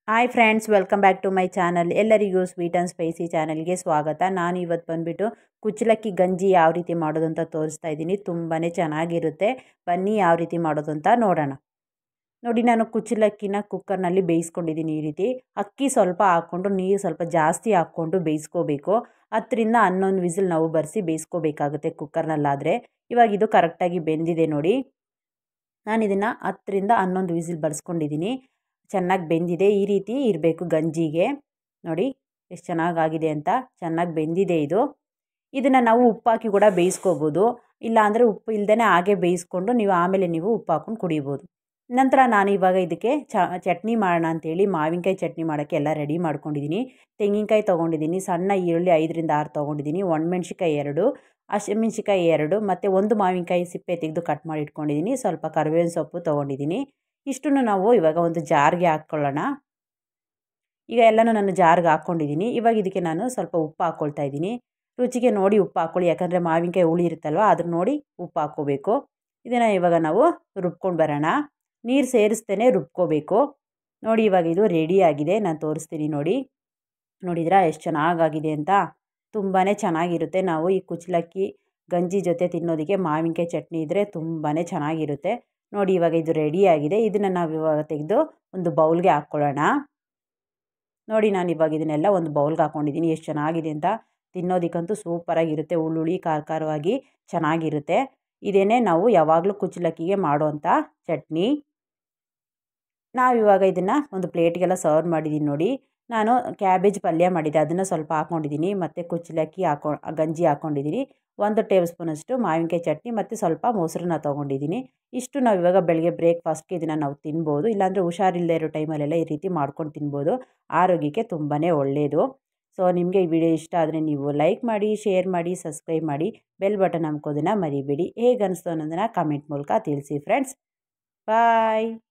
hi friends welcome back to my channel ಎಲ್ಲರಿಗೂ sweet and spicy ಚಾನಲ್ಗೆ ಸ್ವಾಗತ ನಾನು ಇವತ್ತು ಬಂದುಬಿಟ್ಟು ಕುಚ್ಚಲಕ್ಕಿ ಗಂಜಿ ಯಾವ ರೀತಿ ಮಾಡೋದು ಅಂತ ತೋರಿಸ್ತಾ ಇದ್ದೀನಿ ತುಂಬಾ ಚೆನ್ನಾಗಿರುತ್ತೆ ಬನ್ನಿ ಯಾವ ರೀತಿ ಮಾಡೋದು ಅಂತ ನೋಡೋಣ ನೋಡಿ ನಾನು ಕುಚ್ಚಲಕ್ಕಿನ ಕುಕ್ಕರ್ನಲ್ಲಿ ಬೇಯಿಸ್ಕೊಂಡಿದ್ದೀನಿ ಈ ರೀತಿ ಅಕ್ಕಿ ಸ್ವಲ್ಪ ಹಾಕ್ಕೊಂಡು ನೀರು ಸ್ವಲ್ಪ ಜಾಸ್ತಿ ಹಾಕ್ಕೊಂಡು ಬೇಯಿಸ್ಕೋಬೇಕು ಹತ್ತರಿಂದ ಹನ್ನೊಂದು ವಿಸಿಲ್ ನಾವು ಬರೆಸಿ ಬೇಯಿಸ್ಕೋಬೇಕಾಗುತ್ತೆ ಕುಕ್ಕರ್ನಲ್ಲಾದರೆ ಇವಾಗ ಇದು ಕರೆಕ್ಟಾಗಿ ಬೆಂದಿದೆ ನೋಡಿ ನಾನು ಇದನ್ನು ಹತ್ತರಿಂದ ಹನ್ನೊಂದು ವಿಸಿಲ್ ಬರೆಸ್ಕೊಂಡಿದ್ದೀನಿ ಚೆನ್ನಾಗಿ ಬೆಂದಿದೆ ಈ ರೀತಿ ಇರಬೇಕು ಗಂಜಿಗೆ ನೋಡಿ ಎಷ್ಟು ಚೆನ್ನಾಗಾಗಿದೆ ಅಂತ ಚೆನ್ನಾಗಿ ಬೆಂದಿದೆ ಇದು ಇದನ್ನು ನಾವು ಉಪ್ಪಾಕಿ ಕೂಡ ಬೇಯಿಸ್ಕೋಬೋದು ಇಲ್ಲಾಂದರೆ ಉಪ್ಪು ಇಲ್ಲದೇ ಹಾಗೆ ಬೇಯಿಸ್ಕೊಂಡು ನೀವು ಆಮೇಲೆ ನೀವು ಉಪ್ಪು ಹಾಕ್ಕೊಂಡು ಕುಡಿಬೋದು ನಂತರ ನಾನು ಇವಾಗ ಇದಕ್ಕೆ ಚ ಚಟ್ನಿ ಮಾಡೋಣ ಅಂತೇಳಿ ಮಾವಿನಕಾಯಿ ಚಟ್ನಿ ಮಾಡೋಕ್ಕೆ ಎಲ್ಲ ರೆಡಿ ಮಾಡ್ಕೊಂಡಿದ್ದೀನಿ ತೆಂಗಿನಕಾಯಿ ತೊಗೊಂಡಿದ್ದೀನಿ ಸಣ್ಣ ಈರುಳ್ಳಿ ಐದರಿಂದ ಆರು ತೊಗೊಂಡಿದ್ದೀನಿ ಒಣಮೆಣ್ಸಿಕಾಯಿ ಎರಡು ಹಸಿಮೆಣ್ಸಿಕಾಯಿ ಎರಡು ಮತ್ತು ಒಂದು ಮಾವಿನಕಾಯಿ ಸಿಪ್ಪೆ ತೆಗೆದು ಕಟ್ ಮಾಡಿ ಇಟ್ಕೊಂಡಿದ್ದೀನಿ ಸ್ವಲ್ಪ ಕರಿಬೇವಿನ ಸೊಪ್ಪು ತೊಗೊಂಡಿದ್ದೀನಿ ಇಷ್ಟನ್ನು ನಾವು ಇವಾಗ ಒಂದು ಜಾರ್ಗೆ ಹಾಕ್ಕೊಳ್ಳೋಣ ಈಗ ಎಲ್ಲನೂ ನಾನು ಜಾರ್ಗೆ ಹಾಕ್ಕೊಂಡಿದ್ದೀನಿ ಇವಾಗ ಇದಕ್ಕೆ ನಾನು ಸ್ವಲ್ಪ ಉಪ್ಪು ಹಾಕ್ಕೊಳ್ತಾ ಇದ್ದೀನಿ ರುಚಿಗೆ ನೋಡಿ ಉಪ್ಪು ಹಾಕ್ಕೊಳ್ಳಿ ಯಾಕಂದರೆ ಮಾವಿನಕಾಯಿ ಹುಳಿ ಇರುತ್ತಲ್ವ ಅದ್ರ ನೋಡಿ ಉಪ್ಪು ಹಾಕ್ಕೋಬೇಕು ಇದನ್ನು ಇವಾಗ ನಾವು ರುಬ್ಕೊಂಡು ಬರೋಣ ನೀರು ಸೇರಿಸ್ತೇನೆ ರುಬ್ಕೋಬೇಕು ನೋಡಿ ಇವಾಗ ಇದು ರೆಡಿಯಾಗಿದೆ ನಾನು ತೋರಿಸ್ತೀನಿ ನೋಡಿ ನೋಡಿದ್ರಾ ಎಷ್ಟು ಚೆನ್ನಾಗಾಗಿದೆ ಅಂತ ತುಂಬಾ ಚೆನ್ನಾಗಿರುತ್ತೆ ನಾವು ಈ ಕುಚ್ಚಲಕ್ಕಿ ಗಂಜಿ ಜೊತೆ ತಿನ್ನೋದಕ್ಕೆ ಮಾವಿನಕಾಯಿ ಚಟ್ನಿ ಇದ್ದರೆ ತುಂಬಾ ಚೆನ್ನಾಗಿರುತ್ತೆ ನೋಡಿ ಇವಾಗ ಇದು ರೆಡಿಯಾಗಿದೆ ಇದನ್ನು ನಾವು ಇವಾಗ ತೆಗೆದು ಒಂದು ಬೌಲ್ಗೆ ಹಾಕ್ಕೊಳ್ಳೋಣ ನೋಡಿ ನಾನು ಇವಾಗ ಇದನ್ನೆಲ್ಲ ಒಂದು ಬೌಲ್ಗೆ ಹಾಕ್ಕೊಂಡಿದ್ದೀನಿ ಎಷ್ಟು ಚೆನ್ನಾಗಿದೆ ಅಂತ ತಿನ್ನೋದಕ್ಕಂತೂ ಸೂಪರಾಗಿರುತ್ತೆ ಹುಳ್ಳುಳಿ ಖಾರ ಖಾರವಾಗಿ ಚೆನ್ನಾಗಿರುತ್ತೆ ಇದೇನೇ ನಾವು ಯಾವಾಗಲೂ ಕುಚ್ಚಲಕ್ಕಿಗೆ ಮಾಡೋವಂಥ ಚಟ್ನಿ ನಾವು ಇವಾಗ ಇದನ್ನು ಒಂದು ಪ್ಲೇಟ್ಗೆಲ್ಲ ಸರ್ವ್ ಮಾಡಿದ್ದೀನಿ ನೋಡಿ ನಾನು ಕ್ಯಾಬೇಜ್ ಪಲ್ಯ ಮಾಡಿದ್ದೆ ಅದನ್ನು ಸ್ವಲ್ಪ ಹಾಕ್ಕೊಂಡಿದ್ದೀನಿ ಮತ್ತು ಕುಚ್ಚಲಕ್ಕಿ ಹಾಕೊ ಗಂಜಿ ಹಾಕ್ಕೊಂಡಿದ್ದೀನಿ ಒಂದು ಟೇಬಲ್ ಸ್ಪೂನಷ್ಟು ಮಾವಿನಕಾಯಿ ಚಟ್ನಿ ಮತ್ತು ಸ್ವಲ್ಪ ಮೊಸರನ್ನ ತೊಗೊಂಡಿದ್ದೀನಿ ಇಷ್ಟು ನಾವು ಇವಾಗ ಬೆಳಗ್ಗೆ ಬ್ರೇಕ್ಫಾಸ್ಟ್ಗೆ ಇದನ್ನು ನಾವು ತಿನ್ಬೋದು ಇಲ್ಲಾಂದರೆ ಹುಷಾರಿಲ್ಲದೆ ಇರೋ ಟೈಮಲ್ಲೆಲ್ಲ ಈ ರೀತಿ ಮಾಡ್ಕೊಂಡು ತಿನ್ಬೋದು ಆರೋಗ್ಯಕ್ಕೆ ತುಂಬಾ ಒಳ್ಳೆಯದು ಸೊ ನಿಮಗೆ ಈ ವಿಡಿಯೋ ಇಷ್ಟ ಆದರೆ ನೀವು ಲೈಕ್ ಮಾಡಿ ಶೇರ್ ಮಾಡಿ ಸಬ್ಸ್ಕ್ರೈಬ್ ಮಾಡಿ ಬೆಲ್ ಬಟನ್ ಹಾಕೋದನ್ನು ಮರಿಬೇಡಿ ಹೇಗೆ ಅನಿಸ್ತು ಅನ್ನೋದನ್ನು ಕಮೆಂಟ್ ಮೂಲಕ ತಿಳಿಸಿ ಫ್ರೆಂಡ್ಸ್ ಬಾಯ್